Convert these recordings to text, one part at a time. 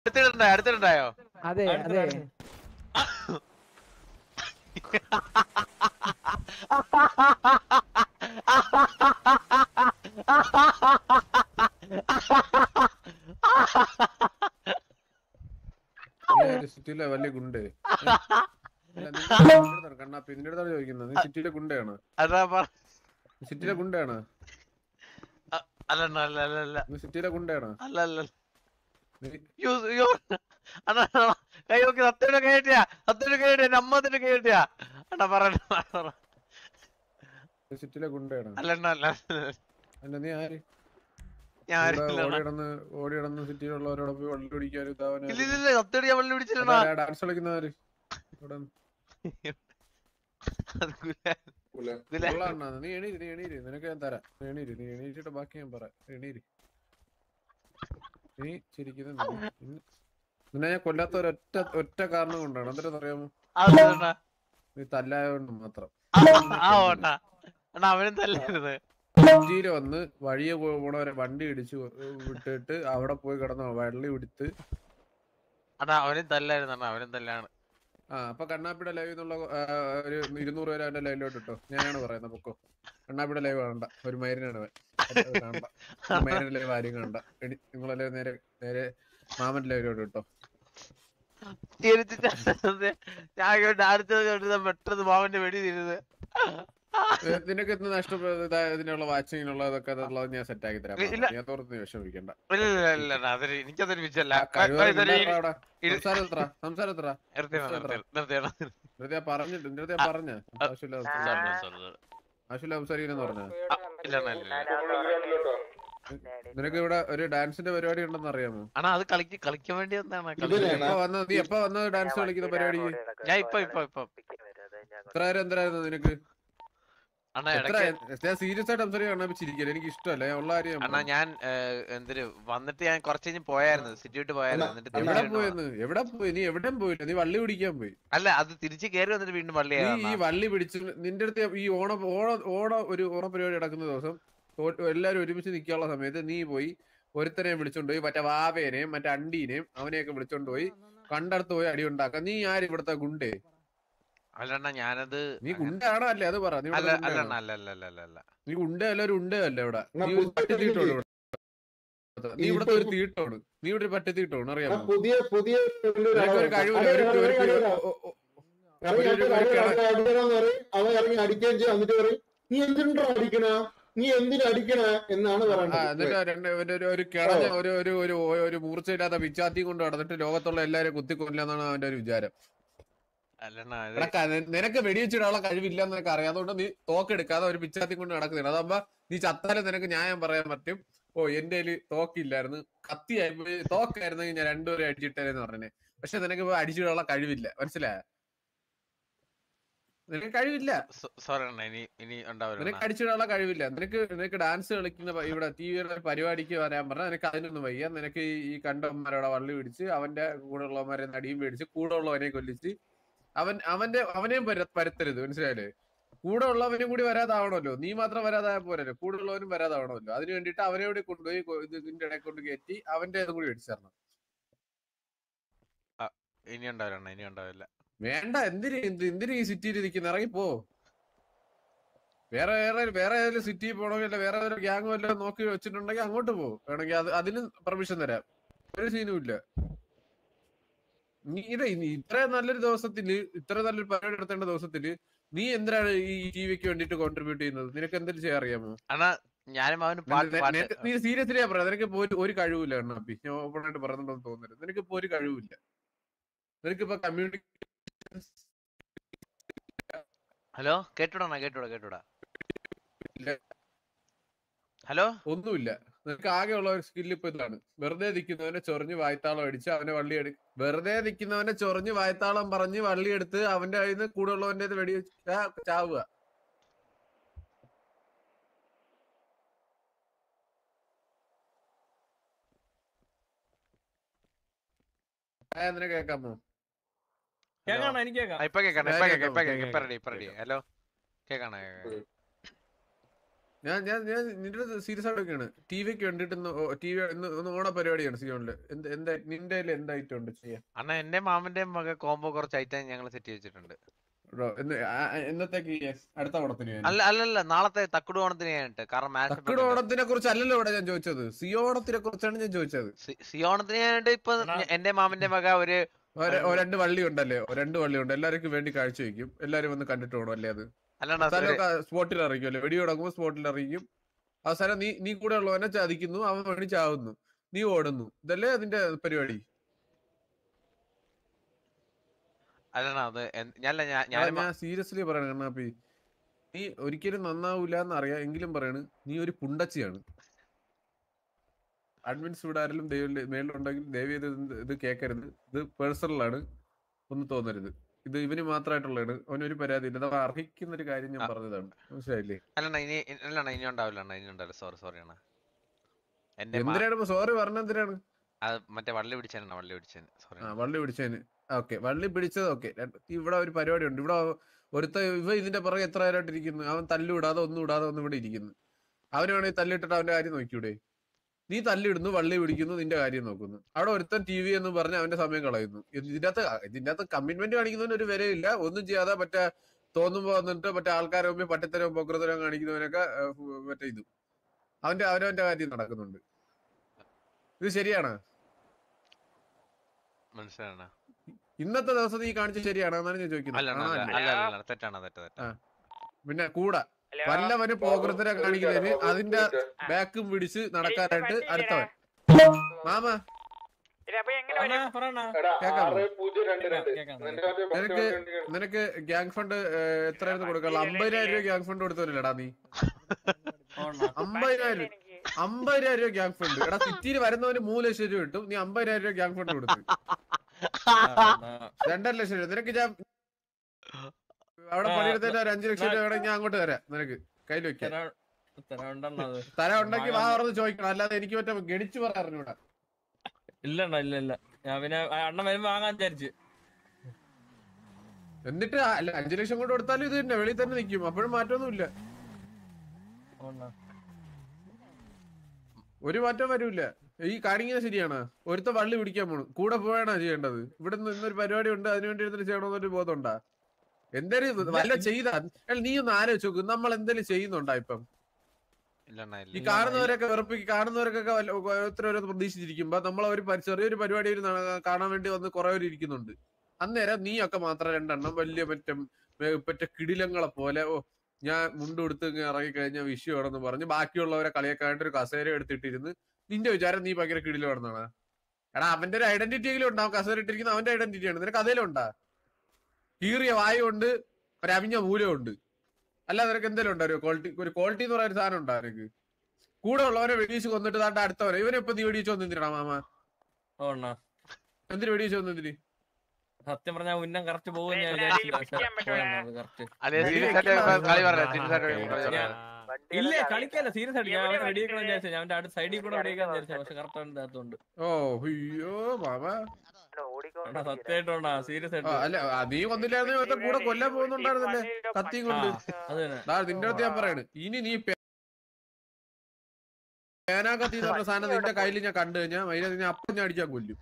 അടുത്തിട്ടുണ്ടായോ അടുത്തിട്ടുണ്ടായോ അതെ അതെ സിറ്റിയിലെ വലിയ ഗുണ്ട് കണ്ണാപ്പി നിന്റെ അടുത്താണ് ചോദിക്കുന്നത് നീ സിറ്റിയിലെ ഗുണ്ടയാണ് അതാ പറ സിറ്റിയിലെ ഗുണ്ടയാണ് അല്ല അല്ല അല്ല അല്ല നീ സിറ്റിയിലെ ഗുണ്ടയാണ് അല്ല അല്ല നീ യ്യോ, യ്യോ. അണ്ണാ അണ്ണാ, കൈ നോക്കി സത്യയുടെ കൈ കിട്ടിയാ സത്യയുടെ കൈ കിട്ടിയാ നമ്മത്തിന്റെ കൈ കിട്ടിയാ അണ്ണാ പറ അണ്ണാ, പറ. നീ സിറ്റിയിലെ ഗുണ്ടയാണ് അല്ല അണ്ണാ അല്ല അല്ല നീ ആര് ഞാൻ ഇവിടെ ആരില്ല ഓടി അണ്ണാ. കിടന്ന് ഓടി കിടന്ന് സിറ്റിയിലുള്ളവരോട് പോയി വള്ളി പിടിക്കാനും ഇതാവാനും ഇല്ല ഇല്ല ഇല്ല സത്യയുടെ ഞാൻ വെള്ളി പിടിച്ചില്ലണ്ണാ ഡാൻസ് കളിക്കുന്നവര് ഇവിടെ അത് ഗുലാ- ഗുലാ- കൊള്ളാണ്ണാ. നീ എണീര് നീ എണീര് നിനക്ക് ഞാൻ തരാം നീ എണീര് നീ എണീറ്റിട്ട് ബാക്കി ഞാൻ പറയാം നീ എണീര് നീ ചിരിക്കുന്നത് നിന്നെ- നിന്നെ- നിന്നെ ഞാൻ കൊല്ലാത്ത ഒരൊറ്റ ഒറ്റ കാരണം കൊണ്ടാണ് എന്തിനാ അറിയാമോ അത് അണ്ണാ. നീ തല്ലായോണ്ട് മാത്രം ആ ആ ഓട്ടാ അണ്ണാ അവനും തല്ലരുത് സിറ്റിയിൽ വന്ന് വഴിയെ പോ- പോണവരെ വണ്ടി ഇടിച്ച് വിട്ടിട്ട് അവിടെ പോയി കിടന്ന വള്ളി പിടിത്ത് അണ്ണാ അവനും തല്ലായിരുന്നു അണ്ണാ അവനും തല്ലാണ് ആ അപ്പൊ കണ്ണാപ്പിയുടെ ലൈവ് എന്നുള്ള ആ, ഒരു ഇരുന്നൂറ് പേര് അവന്റെ ലൈവിലോട്ട് ഇട്ടോ ഞാനാണ് പറയുന്നത് പൊക്കോ കണ്ണാപ്പിയുടെ ലൈവ് കാണണ്ട ഒരു മൈരനാണ് അവൻ അത് കാണണ്ട ഒരു മൈരന്റെ ലൈവ് ആരും കാണണ്ട എടി നിങ്ങളെല്ലാം നേരെ നേരെ മാമന്റെ ലൈവിലോട്ട് ഇട്ടോ തിരിച്ച് ഞാൻ ഇങ്ങോട്ട് അടുത്തത് കണ്ടിട്ട് പെട്ടെന്ന് മാവന്റെ വെടി തിരുത് ഏ, നിനക്ക് ഇന്ന് നഷ്ടപ്പെട്ട ഇതിനുള്ള വാച്ചിങ്ങിനുള്ള ഇതൊക്കെ ഉള്ളത് ഞാൻ സെറ്റ് ആക്കി തരാം ഇല്ല. ഞാൻ തോർത്ത് നീ വിഷമിക്കണ്ട ഇല്ല ഇല്ല ഇല്ല അണ്ണാ, അതൊരു എനിക്കതൊരു വിഷയല്ല ആ, കഴിവതും ഇതൊരു ഉണ്ടാ അവിടെ. ഇരു- സംസാരം എത്ര സംസാരം എത്ര നിർത്തി അണ്ണാ, നിർത്തി നിർത്തി അണ്ണാ. നിന്റെ ഞാൻ പറഞ്ഞിട്ട് നിന്റെ ഞാൻ പറഞ്ഞ ആവശ്യമില്ല Sorry, sorry, sorry. ആവശ്യമില്ല സംസാരിക്കുന്ന പറഞ്ഞ ആ, ഇല്ല അണ്ണാ, ഇല്ല ഇല്ല. നിനക്ക് ഇവിടെ ഒരു ഡാൻസിന്റെ പരിപാടി ഉണ്ടെന്ന് അറിയാമോ അണ്ണാ അത് കളിക്ക് കളിക്കാൻ വേണ്ടി വന്നതാണ് എപ്പോ വന്നത് നീ എപ്പോ വന്നത് ഡാൻസ് കളിക്കുന്ന പരിപാടിക്ക് ഞാൻ ഇപ്പൊ ഇപ്പൊ ഇപ്പൊ എത്ര ആയിരം എന്തരായിരുന്നു നിനക്ക് അണ്ണാ എത്ര ഇടയ്ക്ക് ഞാൻ സീരിയസ് ആയിട്ട് സംസാരിക്കാൻ കണ്ണാപ്പിച്ചിരിക്കല എനിക്ക് ഇഷ്ടമല്ല ഞാൻ ഉള്ള കാര്യം അണ്ണാ ഞാൻ ഏഹ്, എന്തൊരു വന്നിട്ട് ഞാൻ കുറച്ച് കഴിഞ്ഞ് പോയായിരുന്നു സിറ്റി വിട്ട് പോയായിരുന്നു എന്നിട്ട് തിരിച്ച് എവിടെ വീണ്ടും പോയെന്ന് എവിടെ പോയി നീ എവിടെയും പോയില്ല നീ വള്ളി പിടിക്കാൻ പോയി വന്നു. അല്ല അത് തിരിച്ച് കയറി വന്നിട്ട് വീണ്ടും നീ ഈ പള്ളിയായിരുന്നു വള്ളി പിടിച്ച് നിന്റെ അടുത്ത് ഈ ഓണ ഓണ ഓണ ഒരു ഓണ പരിപാടി നടക്കുന്ന ദിവസം ഓ- എല്ലാരും ഒരുമിച്ച് നിൽക്കാനുള്ള സമയത്ത് നീ പോയി ഒരുത്തനെ വിളിച്ചോണ്ട് പോയി മറ്റേ വാവേനെയും മറ്റേ അണ്ടീനെയും അവനെയൊക്കെ വിളിച്ചോണ്ട് പോയി കണ്ടടുത്ത് പോയി അടി ഉണ്ടാക്കാം നീ ആര് ഇവിടുത്തെ ഗുണ്ടേ അല്ലണ്ണ ഞാനത് നീ ഗുണ്ടാണോ അല്ലേ അത് പറ നീ അല്ല ഇവിടുത്തെ അല്ലണ്ണ ഗുണ്ടയാണോ? അല്ല അല്ല അല്ല അല്ല അല്ല നീ ഉണ്ടേ അല്ല ഒരു ഉണ്ടേ അല്ല ഇവിടെ എന്നാ നീ ഒരു പുതിയ പട്ടി തീട്ടോണ് തീ- ഇവിടെ നീ ഇവിടുത്തെ ഒരു തീട്ടോണ് നീ ഇവിടെ ഒരു പട്ടി തീട്ടോണ് അറിയാമോ പുതിയ പുതിയ നിനക്ക് ഒരു കഴിവില്ല ഒരു ഒരു- ഒരു- ഒരു- ഓ- ഓ- ഇറങ്ങി ഒരു- ഒരു- ഒരു കിണ- അടിക്കണമെന്ന് പറയും അവൻ ഇറങ്ങി അടിക്കുകയും ചെയ്യും എന്നിട്ട് പറയും നീ എന്തിനാ അടിക്കണ നീ എന്തിനാ അടിക്കണ എന്നാണ് ആ, പറയുന്നത് എന്നിട്ട് രണ്ട് ഒരു ഒരു- ഒരു കിളഞ്ഞ ഒരു ഒരു ഒരു ഒരു മൂർച്ചയില്ലാത്ത പിച്ചാത്തി കൊണ്ട് നടന്നിട്ട് ലോകത്തുള്ള എല്ലാരും കുത്തിക്കൊല്ലാന്നാണ് അവന്റെ ഒരു വിചാരം അല്ലണ്ണ അത് എടാ, ക- നിനക്ക് വെടിവെച്ചിടാനുള്ള കഴിവില്ല എന്ന് നിനക്ക് അറിയാം അതുകൊണ്ട് നീ തോക്കെടുക്കാതെ ഒരു പിച്ചാത്തി കൊണ്ട് നടക്കുന്നില്ല അതാകുമ്പോ നീ ചത്താലും നിനക്ക് ന്യായം പറയാൻ പറ്റും ഓ എന്റെ കയ്യില് തോക്കില്ലായിരുന്നു കത്തിയായി തോക്കായിരുന്നെങ്കിൽ ഞാൻ രണ്ടുപേരും അടിച്ചിട്ടേന്ന് പറഞ്ഞേ പക്ഷെ നിനക്ക് ഇപ്പൊ അടിച്ചിടാനുള്ള കഴിവില്ല മനസ്സിലായ നിനക്ക് കഴിവില്ല സോറി അണ്ണ ഇനി ഇനി ഉണ്ടാവില്ല നിനക്ക് അടിച്ചിടാനുള്ള കഴിവില്ല നിനക്ക് നിനക്ക് ഡാൻസ് കളിക്കുന്ന പ- ഇവിടെ ടി വിയുടെ പരിപാടിക്ക് വരാൻ പറഞ്ഞാൽ നിനക്ക് അതിനൊന്നും വയ്യ നിനക്ക് ഈ- ഈ കണ്ടവന്മാരോടെ വള്ളി പിടിച്ച് അവന്റെ കൂടെ ഉള്ളവന്മാരെ നടിയും മേടിച്ച് കൂടെ ഉള്ളവനെ കൊല്ലിച്ച് അവൻ അവന്റെ അവനെയും പര- പരത്തരുത് മനസ്സിലായില്ലേ കൂടെ ഉള്ളവനും കൂടി വരാതാവണമല്ലോ നീ മാത്രം വരാതായ പോരല്ലോ കൂടെ ഉള്ളവനും വരാതാവണമല്ലോ അതിന് വേണ്ടിയിട്ട് അവനെ കൂടി കൊണ്ടുപോയി കൊ- ഇത് ഇതിന്റെ ഇടയിൽ കൊണ്ട് കയറ്റി അവന്റെ ഇതും കൂടി മേടിച്ചു തരണം ഇനി ഉണ്ടാവില്ല അണ്ണ ഇനി ഉണ്ടാവില്ല വേണ്ട എന്തിന് എന്ത് എന്തിന് ഈ സിറ്റിയിൽ ഇരിക്കുന്ന ഇറങ്ങിപ്പോ വേറെ വേറെ വേറെ ഏതെങ്കിലും സിറ്റിയിൽ പോകണമെങ്കിൽ അല്ല വേറെ ഏതെങ്കിലും ഗ്യാങ് വല്ലതും നോക്കി വെച്ചിട്ടുണ്ടെങ്കിൽ അങ്ങോട്ട് പോകും വേണമെങ്കിൽ അത് അതിന് പെർമിഷൻ തരാം ഒരു സീനും ഇല്ല നീ ഇത് ഇനി ഇത്ര നല്ലൊരു ദിവസത്തില് ഇത്ര നല്ലൊരു പരിപാടി നടത്തേണ്ട ദിവസത്തില് നീ എന്തിനാണ് ഈ ടി വിക്ക് വേണ്ടിട്ട് കോൺട്രിബ്യൂട്ട് ചെയ്യുന്നത് നിനക്ക് എന്തെങ്കിലും ചെയ്യാൻ അറിയാമോ അണ്ണ ഞാനും അവനും പാട്ട് നിന- പാട്ട് നിനക്ക് നീ സീരിയസ്ലി പറയാം നിനക്ക് ഇപ്പൊ ഒരു- ഒരു കഴിവില്ല എണ്ണാപ്പി ഞാൻ ഓപ്പൺ ആയിട്ട് പറയുന്നുണ്ടെന്ന് തോന്നരുത് നിനക്ക് ഇപ്പൊ ഒരു കഴിവില്ല നിനക്കിപ്പോ കമ്മ്യൂണിറ്റി ഹലോ കേട്ടൂടാ അണ്ണാ കേട്ടൂടാ കേട്ടൂടാ ഇല്ല. ഹലോ ഒന്നുമില്ല നിനക്ക് ആകെ ഉള്ള ഒരു സ്കില്ല് ഇപ്പൊ ഇതാണ് വെറുതെ നിൽക്കുന്നവനെ ചൊറിഞ്ഞ് വായ്ത്താളം അടിച്ച് അവനെ വള്ളി എടു വെറുതെ നിൽക്കുന്നവനെ ചൊറിഞ്ഞ് വായ്ത്താളം പറഞ്ഞ് വള്ളി എടുത്ത് അവന്റെ കയ്യിൽ നിന്ന് കൂടെ ഉള്ളവന്റെ വെടി വെച്ച് ചാവുക ആ, നിനക്ക് കേക്കാമോ കേൾക്കണം എനിക്ക് കേൾക്കാം ആ, ഇപ്പൊ കേൾക്കണം ഞാൻ ഇപ്പൊ കേൾക്കാം കേൾക്കാം, ഇപ്പൊ കേൾക്കാം കേൾക്കാം, ഇപ്പൊ റെഡി ഇപ്പൊ റെഡി ഹലോ കേൾക്കണ ഞാൻ ഞാൻ ഞാൻ നിന്റെ സീരിയസ് ആയിട്ടൊക്കെയാണ് ടി വിക്ക് വേണ്ടിട്ട് ടി വി ഒന്ന് ഓണ പരിപാടിയാണ് സിയോണില് എന്ത് എന്താ നിന്റെ കയ്യില് എന്ത് ഐറ്റം ഉണ്ട് ചെയ്യാൻ അണ്ണ എന്റെ മാമന്റെയും മക കോംബോ കുറച്ച് ഐറ്റം ഞങ്ങൾ സെറ്റ് വെച്ചിട്ടുണ്ട് ബ്രോ, എന്ന് ആ- ആ- എന്നത്തേക്ക് ചെയ്യാൻ? അടുത്ത ഓണത്തിന് ചെയ്യാൻ? അല്ല അല്ലല്ല നാളത്തെ തക്കുട് ഓണത്തിന് ചെയ്യാനിട്ട് കാരണം തക്കട് മാച്ച് ഓണത്തിനെ കുറിച്ച് അല്ലല്ലോ ഇവിടെ ഞാൻ ചോദിച്ചത് സിയോ ഓണത്തിനെ കുറിച്ചാണ് ഞാൻ ചോദിച്ചത് സിയോണത്തിന് ചെയ്യാനായിട്ട് ഇപ്പൊ അണ്ണാ. ഞ- എന്റെ മാമന്റെ മക ഒരു ഒരു- ഒരു രണ്ട് വള്ളി ഉണ്ടല്ലേ ഒരു രണ്ട് വള്ളി ഉണ്ട് എല്ലാവർക്കും വേണ്ടി കാഴ്ച വയ്ക്കും എല്ലാരും വന്ന് കണ്ടിട്ട് പോകണം അല്ലേ അത് അല്ലാണ്ട് അവസാനമൊക്കെ സ്പോട്ടിൽ അറിയിക്കും അല്ലേ വെടി തുടങ്ങുമ്പോൾ സ്പോട്ടിൽ അറിയിക്കും അവസാനം നീ നീ കൂടെ ഉള്ളവനെ ചതിക്കുന്നു അവൻ വേണ്ടി ചാവുന്നു നീ ഓടുന്നു ഇതല്ലേ അതിന്റെ പരിപാടി അല്ലണ അത് എന്ത്- ഞാനല്ല ഞാൻ എടാ, ഞാൻ ഞാൻ സീരിയസ്ലി പറയണ കണ്ണാപ്പി നീ ഒരിക്കലും നന്നാവൂല എന്ന് അറിയാം എങ്കിലും പറയണ് നീ ഒരു പുണ്ടച്ചിയാണ് അഡ്മിൻസ് ഇവിടെ ആരെങ്കിലും മേളിലുണ്ടെങ്കിൽ ദയവ് ചെയ്ത് ഇത് ഇത് കേൾക്കരുത് ഇത് പേഴ്സണലാണ് ഒന്നും തോന്നരുത് ഇത് ഇവന് മാത്രമായിട്ടുള്ളതാണ് അവനൊരു പരാതി ഇല്ല അത് അർഹിക്കുന്ന ഒരു കാര്യം ഞാൻ ആ. പറഞ്ഞതാണ് മനസ്സിലായില്ലേ അല്ലണ്ണ ഇനി അല്ലണ്ണ ഇനി ഉണ്ടാവില്ല അണ്ണ ഇനി ഉണ്ടാവില്ല സോറി സോറി അണ്ണ എന്റെ മാ- എന്തിനാണ് സോറി പറഞ്ഞ എന്തിനാണ് അത് മറ്റേ വള്ളി പിടിച്ചാണ് വള്ളി പിടിച്ചേന് സോറി ആ വള്ളി പിടിച്ചതിന് ഓക്കെ വള്ളി പിടിച്ചത് ഓക്കെ ഇവിടെ ഒരു പരിപാടി ഉണ്ട് ഇവിടെ ഒരുത്ത ഇവ ഇതിന്റെ പുറകെ എത്ര നേരമായിട്ട് ഇരിക്കുന്നു അവൻ തല്ലിവിടാതെ ഒന്നും ഇടാതെ ഒന്നും ഇവിടെ ഇരിക്കുന്നു അവന് വേണമെങ്കിൽ തല്ലിട്ടിട്ട് അവന്റെ കാര്യം നോക്കിയൂടെ നീ തല്ലിടുന്നു വള്ളി പിടിക്കുന്നു നിന്റെ കാര്യം നോക്കുന്നു അവിടെ ഒരുത്തൻ ടി വി എന്ന് പറഞ്ഞ് അവന്റെ സമയം കളയുന്നു ഇത് ഇതിന്റെ അകത്ത് ഇതിന്റെ അകത്ത് കമ്മിറ്റ്മെന്റ് കാണിക്കുന്നതിന് ഒരു വിലയില്ല ഒന്നും ചെയ്യാതെ മറ്റേ തോന്നുമ്പോ വന്നിട്ട് മറ്റേ ആൾക്കാരെ മുമ്പിൽ പറ്റത്തരവും പൊക്കത്തരവും കാണിക്കുന്നവനൊക്കെ ഏഹ്, ഫു- മറ്റേ ഇതും അവന്റെ അവനവന്റെ കാര്യം നടക്കുന്നുണ്ട് ഇത് ശരിയാണ് മനസ്സിലാണ് ഇന്നത്തെ ദിവസം നീ കാണിച്ച ശരിയാണോ എന്നാണ് ഞാൻ ചോദിക്കുന്നത് അല്ല ആണോ അല്ല അല്ലേ? അല്ല അല്ല തെറ്റാണ് തെറ്റ തെറ്റ ആ. പിന്നെ കൂടെ വല്ലവന് പോകൃതരെ കാണിക്കുന്നതിന് അതിന്റെ ബാക്കും പിടിച്ച് നടക്കാനായിട്ട് അടുത്തവൻ മാമ അണ്ണാ, പറയണ്ണാ. കേക്കാം. കേക്കാം. നിനക്ക് നിനക്ക് ഗ്യാങ് ഫണ്ട് എത്രയായിരുന്നു കൊടുക്കാനുള്ള അമ്പതിനായിരം രൂപ ഗ്യാങ് ഫണ്ട് കൊടുത്തവനല്ലടാ നീ ഓണ്ണാ. അമ്പതിനായിരം അമ്പതിനായിരം രൂപ ഗ്യാങ് ഫണ്ട് എടാ സിറ്റിയിൽ വരുന്നവന് മൂന്ന് ലക്ഷം രൂപ കിട്ടും നീ അമ്പതിനായിരം രൂപ ഗ്യാങ് ഫണ്ട് കൊടുത്തു അണ്ണാ. രണ്ടര ലക്ഷം രൂപ നിനക്ക് ഞാൻ അവിടെ ആ, പണിയെടുത്തതിന്റെ ഒരു അഞ്ചു ലക്ഷം രൂപ വേണമെങ്കിൽ ഞാൻ അങ്ങോട്ട് തരാം നിനക്ക് കയ്യിൽ വെക്കാം തരാ- തരാനുണ്ടെണ്ണാ അത്. തല ഉണ്ടെങ്കിൽ വാ തുറന്ന് ചോദിക്കണം അല്ലാതെ എനിക്ക് മറ്റേ ഗണിച്ചു പറയാറിഞ്ഞൂടാ ഇല്ലണ്ണ ഇല്ല ഇല്ല ഞാൻ പിന്നെ ആ അണ്ണൻ വരുമ്പോ വാങ്ങാൻ വിചാരിച്ചു എന്നിട്ട് ആ- അല്ല അഞ്ചു ലക്ഷം കൊണ്ട് കൊടുത്താലും ഇത് തന്നെ വെളിയിൽ തന്നെ നിൽക്കും അപ്പോഴും മാറ്റമൊന്നുമില്ല ഓണ്ണാ. ഒരു മാറ്റം വരൂല ഈ കാണിക്കുന്നത് ശരിയാണ് ഒരുത്ത വള്ളി പിടിക്കാൻ പോണു കൂടെ പോയാണോ ചെയ്യേണ്ടത് ഇവിടെ നിന്ന് ഇന്നൊരു പരിപാടി ഉണ്ട് അതിനു വേണ്ടി എടുത്തിട്ട് ചെയ്യണമെന്നൊരു ബോധമുണ്ടാ എന്തേലും വല്ല ചെയ്താ എടാ, നീ ഒന്ന് ആലോചിച്ച് നോക്ക് നമ്മൾ എന്തെങ്കിലും ചെയ്യുന്നുണ്ടാ ഇപ്പം ഇല്ലണ്ണ ഈ ഇല്ല കാണുന്നവരൊക്കെ വെറുപ്പിക്ക് കാണുന്നവർക്കൊക്കെ വല്ല- ഓരോരുത്തർ പ്രതീക്ഷിച്ചിരിക്കുമ്പോ നമ്മൾ ഒരു പരി- ചെറിയൊരു പരിപാടി ഒരു നട- കാണാൻ വേണ്ടി വന്ന് കുറെ പേര് ഇരിക്കുന്നുണ്ട് അന്നേരം നീയൊക്കെ മാത്രം രണ്ടെണ്ണം വലിയ മറ്റേ മേ- മറ്റേ കിടിലങ്ങളെ പോലെ ഓ ഞാൻ മുണ്ട് കൊടുത്ത് ഇങ്ങ് ഇറങ്ങി കഴിഞ്ഞാൽ വിഷയമാണെന്ന് പറഞ്ഞ് ബാക്കിയുള്ളവരെ കളിയാക്കാനായിട്ട് ഒരു കസേര എടുത്തിട്ടിരുന്ന് നിന്റെ വിചാരം നീ ഭയങ്കര കിടിലമാണെന്നാണ് എടാ അവന്റെ ഒരു ഐഡന്റിറ്റി എങ്കിലും ഉണ്ടാവും കസേര ഇട്ടിരിക്കുന്ന അവന്റെ ഐഡന്റിറ്റിയാണ് നിനക്ക് അതേലും ഉണ്ടാ കീറിയ വായുണ്ട് ഒരു അവിഞ്ഞ മൂലമുണ്ട് അല്ലാതെ നിനക്ക് എന്തെങ്കിലും ഉണ്ടോ ഒരു ക്വാളിറ്റി ഒരു ക്വാളിറ്റി എന്ന് പറയുന്ന ഒരു സാധനം ഉണ്ടോ നിനക്ക് കൂടെ ഉള്ളവരെ വെടിവെച്ച് കൊന്നിട്ട് താണ്ട അടുത്തവരെ ഇവനെ ഇപ്പൊ നീ വെടിവെച്ച് കൊന്നിട്ടാ മാമ ഓണ്ണാ. എന്തിനു വെടിവെച്ച് കൊന്നിട്ട് സത്യം പറഞ്ഞാ ഉന്നം കറക്റ്റ് പോകും ഞാൻ അല്ല, വിചാരിച്ചില്ല അതിൽ പിടിക്കാൻ പക്ഷെ പോയെണ്ണ അത് correct. അല്ലെ വെടി സീരിയസ് ആയിട്ട് വെക്കുന്ന കളി പറയാം ആ, സീരിയസ് ആയിട്ട് ആ, കളി ആ, പറയാം ഇല്ല കളിക്കല്ല സീരിയസ് ആയിട്ട് ഞാൻ അവനെ വെടിവെക്കണം വിചാരിച്ചു ഞാൻ അവന്റെ അടുത്ത സൈഡിൽ കൂടെ വെടിവെക്കാൻ വിചാരിച്ചു പക്ഷെ കറക്റ്റ് അവന്റെ അകത്തുണ്ട് ഓ അയ്യോ മാമ എടാ സത്യമായിട്ടോണ്ടാ സീരിയസ് ആ, ആയിട്ട് അല്ല ആ, നീ കൊന്നില്ലായിരുന്നു ഇവത്തെ കൂടെ കൊല്ലാൻ പോകുന്നുണ്ടായിരുന്നല്ലേ കത്തിയും കൊണ്ട് അത് തന്നെ ദാ നിന്റെ അടുത്ത് ഞാൻ പറയാണ് ഇനി നീ പേ- പേനാ കത്തി എന്ന് പറഞ്ഞ സാധനം നിന്റെ കയ്യിൽ ഞാൻ കണ്ടു കഴിഞ്ഞാൽ അതിനെ നിന്നെ അപ്പം ഞാൻ അടിക്കാൻ കൊല്ലും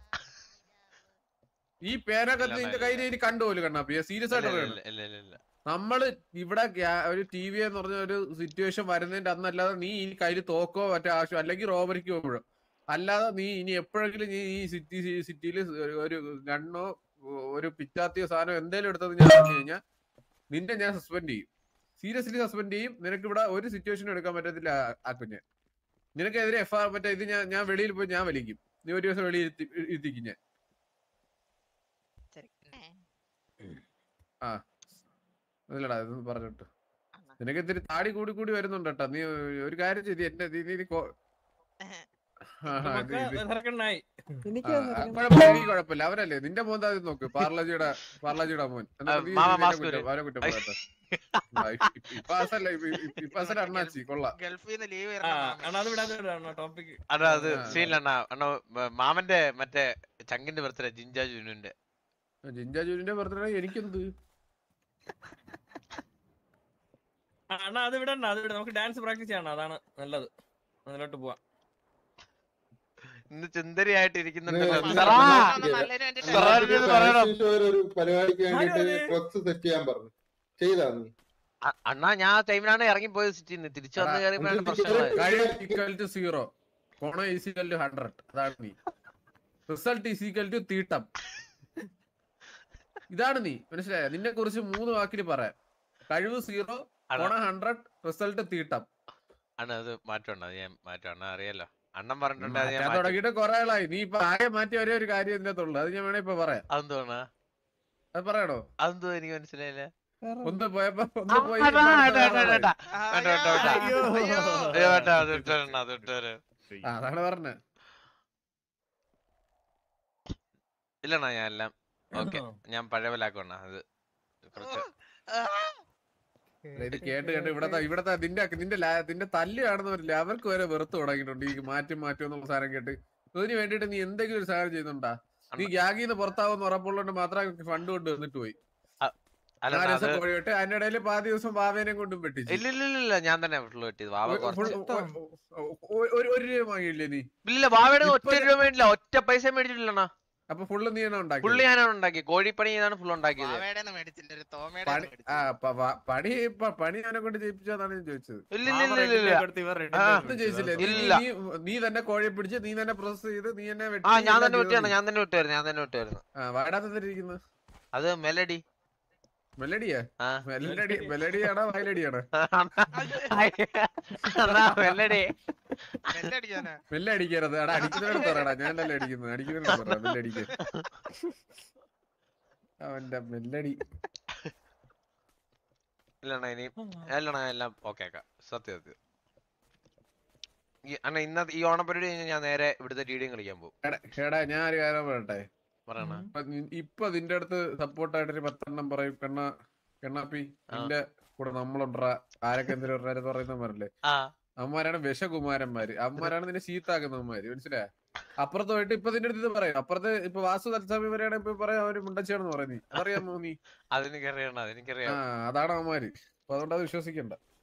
ഈ പേനാ കത്തി നിന്റെ കയ്യിൽ ഇനി കണ്ടുപോലും കണ്ണാപ്പിയ സീരിയസ് ആയിട്ട് പറയണം ഇല്ല ഇല്ല ഇല്ല ഇല്ല നമ്മള് ഇവിടെ ഗ്യാ- ഒരു ടി വി എന്ന് പറഞ്ഞ ഒരു സിറ്റുവേഷൻ വരുന്നതിന്റെ അന്നല്ലാതെ നീ ഇനി കയ്യിൽ തോക്കോ മറ്റേ ആവശ്യം അല്ലെങ്കിൽ റോബറിക്ക് പോകുമ്പോഴോ അല്ലാതെ നീ ഇനി എപ്പോഴെങ്കിലും നീ ഈ സിറ്റി സിറ്റിയിൽ ഒരു ഗണ്ണോ ഒരു പിച്ചാത്തിയോ സാധനം എന്തേലും എടുത്തത് ഞാൻ പറഞ്ഞു കഴിഞ്ഞാൽ നിന്നെ ഞാൻ സസ്പെൻഡ് ചെയ്യും സീരിയസ്ലി സസ്പെൻഡ് ചെയ്യും നിനക്ക് ഇവിടെ ഒരു സിറ്റുവേഷനും എടുക്കാൻ പറ്റത്തില്ല ആ- ആക്കും ഞാൻ നിനക്കെതിരെ എഫ് ആർ മറ്റേ ഇത് ഞാൻ ഞാൻ വെളിയിൽ പോയി ഞാൻ വലിക്കും നീ ഒരു ദിവസം വെളിയിൽ ഇരുത്തി- ഇരുത്തിക്കും ഞാൻ അതല്ലടാ ഇതൊന്ന് പറഞ്ഞിട്ട് നിനക്ക് ഇത്തിരി താടി കൂടി കൂടി വരുന്നുണ്ട് കേട്ടോ നീ ഒരു കാര്യം ചെയ്ത് എന്റെ നീ- നീ- നീ കൊ- ആ, ആ, ഇത് ഇത്. തിരക്കണ്ണായി എനിക്ക് ആ, ആ, കുഴപ്പമില്ല, എനിക്ക് കുഴപ്പമില്ല അവരല്ലേ നിന്റെ മോൻ താഴെ നോക്ക് പാർലജിയുടെ പാർലജിയുടെ മോൻ എന്നിട്ട് നീ മാമ ഇതിനെ മാസ്ക് കുറ്റം- വരും. അവനെ കുറ്റം പറയാത്ത ഇപ്പാസല്ല ഇപ്പാസല അണ്ണാച്ചി കൊള്ളാം ഗൾഫിൽ നിന്ന് ലീവ് ആ അണ്ണാ അത് വിടാതെ ടോപ്പിക് അണ്ണാ അത് ആ. സീനിലണ്ണ അണ്ണ മാമന്റെ മറ്റേ ചങ്കിന്റെ ബർത്ത്ഡേ ജിഞ്ചാ ജുനുന്റെ ജിഞ്ചാ ജൂനിന്റെ ബർത്ത്ഡേ എനിക്കെന്ത് ആ, അണ്ണാ അത് വിടണ്ട അത് വിട നമുക്ക് ഡാൻസ് പ്രാക്ടീസ് ചെയ്യണം അതാണ് നല്ലത് അതിലോട്ട് പോവാം ഇന്ന് ചിന്തരിയായിട്ട് ഇരിക്കുന്നുണ്ടല്ലോ ഇന്ന് സാറാ, നല്ലതിന് വേണ്ടിട്ട് സാറാ, എനിക്കൊന്ന് പറയണം. ഫാഷൻ ഷോയിൽ ഒരു പരിപാടിക്ക് വേണ്ടിട്ട് ആരാ അത്? ഡ്രസ് സെറ്റ് ചെയ്യാൻ പറഞ്ഞു ചെയ്താ നീ അ- അണ്ണാ ഞാൻ ആ ടൈമിലാണ് ഇറങ്ങിപ്പോയത് സിറ്റിന്ന് തിരിച്ചു വന്ന് എടാ, കയറിയപ്പോഴാണ് ഒന്ന് പ്രശ്നങ്ങളായത് കഴിവ് ഈക്വൽ ടു സീറോ കോണ ഈസ് ഈക്വൽ ടു ഹൺഡ്രഡ് അതാണ് നീ റിസൾട്ട് ഈസ് ഈക്വൽ ടു തീട്ടം ഇതാണ് നീ മനസ്സിലായോ നിന്നെ കുറിച്ച് മൂന്ന് വാക്കിൽ പറയാം കഴിവ് സീറോ കോണ ഹൺഡ്രഡ് റിസൾട്ട് തീട്ടം അണ്ണ അത് മാറ്റമുണ്ട് അത് ഞാൻ മാറ്റം അണ്ണ അറിയാലോ അണ്ണൻ പറഞ്ഞിട്ടുണ്ട് അത് ഞാൻ മാറ്റാൻ മാറ്റും. തുടങ്ങിയിട്ട് കൊറേ ആളായി നീ ഇപ്പൊ ആകെ മാറ്റിയ ഒരേ ഒരു കാര്യം ഇതിനകത്തുള്ളൂ അത് ഞാൻ വേണേ ഇപ്പൊ പറയാം അതെന്തോന്നാ അത് പറയണോ അതെന്തോ എനിക്ക് മനസ്സിലായില്ല ഒന്ന് പോയപ്പോ ആ, ഒന്ന് പോയി വേണ്ട, വേണ്ട, വേണ്ട, ഇപ്പൊ വേണ്ട. ആ, വേണ്ട, വേണ്ട, വേണ്ട. അയ്യോ, അയ്യോ. അയ്യോ, വേണ്ട, അത് ഇട്ടേരണ്ട, അത് ഇട്ടേര്. ആ, അതാണ് പറഞ്ഞത് ഇല്ലണ്ണാ ഞാൻ എല്ലാം ഓക്കെ ഞാൻ പഴയ പോലാക്കണ്ണ അത് കുറച്ച് ഇത് കേട്ട് കേട്ട് ഇവിടത്തെ ഇവിടത്തെ നിന്റെ നിന്റെ ലാ- നിന്റെ തല്ല് കാണുന്നവരില്ല അവർക്ക് വരെ വെറുത്ത് തുടങ്ങിയിട്ടുണ്ട് ഈ മാറ്റും മാറ്റും എന്നുള്ള സാധനം കേട്ട് ഇതിന് വേണ്ടിട്ട് നീ എന്തെങ്കിലും ഒരു സാധനം ചെയ്യുന്നുണ്ടാ നീ ഗ്യാഗിന്ന് പുറത്താവുന്ന ഉറപ്പുള്ളതുകൊണ്ട് മാത്രം ഫണ്ട് കൊണ്ട് വന്നിട്ട് പോയി അല്ല ആ അണ്ണാ, രസം അത് കോഴിയിട്ട് അതിന്റെ ഇടയിൽ പാതി ദിവസം ബാവേനെ കൊണ്ടും വെട്ടിച്ചു ഇല്ല ഇല്ല ഇല്ല, ഇല്ല ഞാൻ തന്നെ ഫുള്ള് കിട്ടിയത് വാവ ഒരു- കുറച്ച് full- ഒ- ഒ- ഒരു ഒരു രൂപ വാങ്ങിയില്ലേ നീ ഇല്ല വാവയുടെ ഒറ്റ ഇപ്പൊ- രൂപ മേടില്ല ഒറ്റ പൈസ മേടിച്ചിട്ടില്ലണ്ണ അപ്പൊ ഫുള്ള് നീ ആണ് ഉണ്ടാക്കി പുള്ളി ഞാനാണ് ഉണ്ടാക്കി കോഴിപ്പണി ചെയ്താണ് ഫുൾ ഉണ്ടാക്കിയത് മാവേടെന്ന് മേടിച്ചില്ല ഒരു തോമയുടെ പണി ആ പ- പ- പണി പ- പണി അവനെ കൊണ്ട് ചെയ്യിപ്പിച്ചതാണ് ഞാൻ ചോദിച്ചത് ഇല്ല ഇല്ല ഇല്ല ഇല്ല ഇല്ല ആ. ഒന്നും ചോദിച്ചില്ലേ നീ- ഇല്ല. നീ- നീ തന്നെ കോഴിയെ പിടിച്ച് നീ തന്നെ പ്രോസസ് ചെയ്ത് നീ തന്നെ വെട്ടി ആ ഞാൻ എല്ലാം തന്നെ ചെയ്തത് വിട്ടാണ് നീ. ഞാൻ തന്നെ വിട്ടായിരുന്നു ഞാൻ തന്നെ വിട്ടായിരുന്നു ആ വാടാത്തിരിക്കുന്നു അത് മെലഡി മെലഡിയാ ആ മെലഡി മെലഡിയാണോ വയലഡിയാണോ അണ്ണാ മെലഡി നെല്ലടിക്കാനാ മെല്ലെ അടിക്കരുത് എടാ അടിക്കുന്നതിനടുത്ത് പറയടാ ഞാൻ തന്നെ അടിക്കുന്നത് അടിക്കുന്നതിനടുത്ത് പറ മെല്ലെ അടിക്കാൻ അവന്റെ മെല്ലടി ഇല്ലണ്ണ ഇനി അല്ലണ്ണ എല്ലാം ഓക്കെ ആക്കാം സത്യം സത്യം ഈ അണ്ണ ഇന്നത്തെ ഈ ഓണപ്പരിപാടി കഴിഞ്ഞാൽ ഞാൻ നേരെ ഇവിടുത്തെ ടി ഡിയും കളിക്കാൻ പോകും എടാ എടാ ഞാൻ ഒരു കാര്യം പറയട്ടെ പറയണ ഇപ്പൊ നി- ഇപ്പൊ നിന്റെ അടുത്ത് സപ്പോർട്ടായിട്ട് ഒരു പത്തെണ്ണം പറയും കണ്ണ കണ്ണാപ്പി നിന്റെ കൂടെ നമ്മളുണ്ടാ ആരൊക്കെ എന്തെങ്കിലും ഉണ്ടായിരുന്നു പറയുന്ന പറഞ്ഞില്ലേ ആ അമ്മമാരാണ് വിഷകുമാരന്മാര് അമ്മമാരാണ് നിന്നെ ശീത്താക്കുന്നവന്മാര് മനസ്സിലായ അപ്പുറത്ത് പോയിട്ട് ഇപ്പൊ നിന്റെ അടുത്ത് ഇത് പറയും അപ്പുറത്ത് ഇപ്പൊ വാസു തത്സമയം വരെയാണ് ഇപ്പൊ പറയാം അവര് മുണ്ടച്ചാണെന്ന് പറയുന്നത് അതറിയാമോ നീ അതെനിക്കറിയണം ആ അതെനിക്കറിയാം അതാണ് അവന്മാര് അപ്പൊ അതുകൊണ്ട് അത് വിശ്വസിക്കണ്ട